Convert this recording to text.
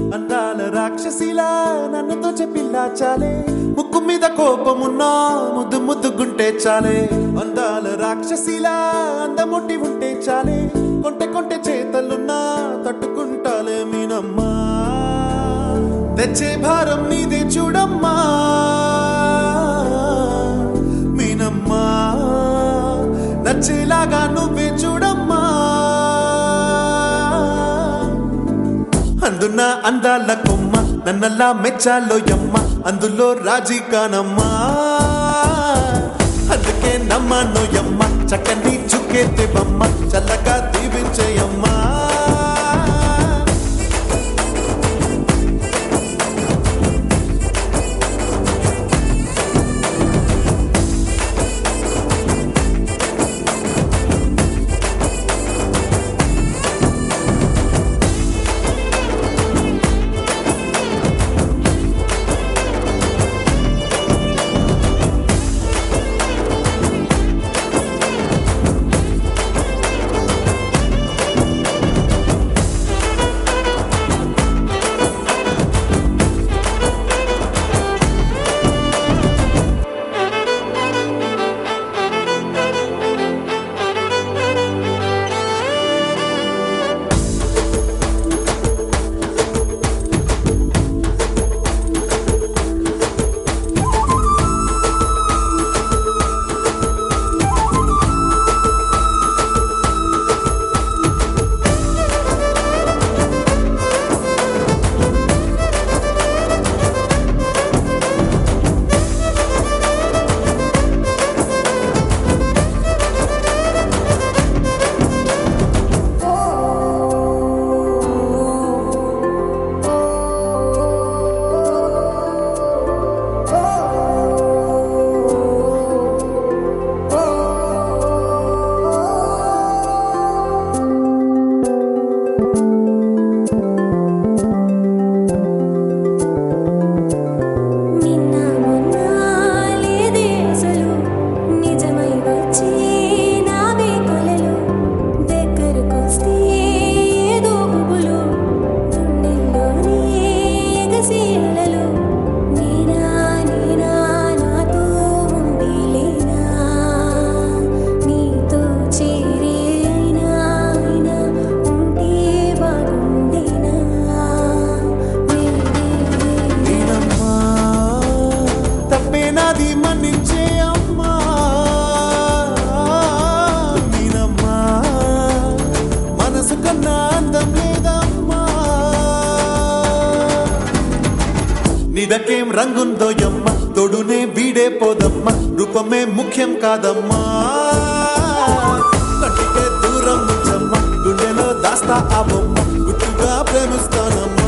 అందాల రాక్షసిలా నన్నుతో చెప్పిల్లా చాలే ముక్కు మీద కోపమున్నా ముద్దు ముద్దుగుంటే చాలే అందాల రాక్షసిలా అందముట్టి ఉంటే చాలే కొంటె కొంటె చేతలున్నా తట్టుకుంటాలే మీనమ్మా తెచ్చే భారం నీదే చూడమ్మా మీనమ్మా నచ్చేలాగా నువ్వే చూడమ్మా అందున్న అందాల కొమ్మ నన్నల్లా మెచ్చాలో యమ్మ అందులో రాజీ కానమ్మా అందుకే నమ్మను యమ్మ చక్కని చుక్కెత్తే బొమ్మ చల్లగా దీవించేయమ్మా నిన్న మొన్న లేదే అసలు నిజమై వచ్చే నావే కలలు దగ్గరకొస్తే ఏదో గుబులు గుండెల్లోనే ఎగసి అలలు నేనా నేనా నాతో ఉండి లేనా నీతో చేరే అయినా అయినా ఉంటే బాగుండేనా వేరే మీనమ్మా తప్పే నాది మన్నించే అమ్మా మీనమ్మా మనసు కన్నా అందం లేదమ్మా నిదకేం రంగుందో యమ్మ తొడునే వీడే పోదమ్మ రూపమే ముఖ్యం కాదమ్మా కంటికే దూరం నుంచమ్మ గుండెలో దాస్తా ఆ బొమ్మ గుట్టుగా ప్రేమిస్తానమ్మా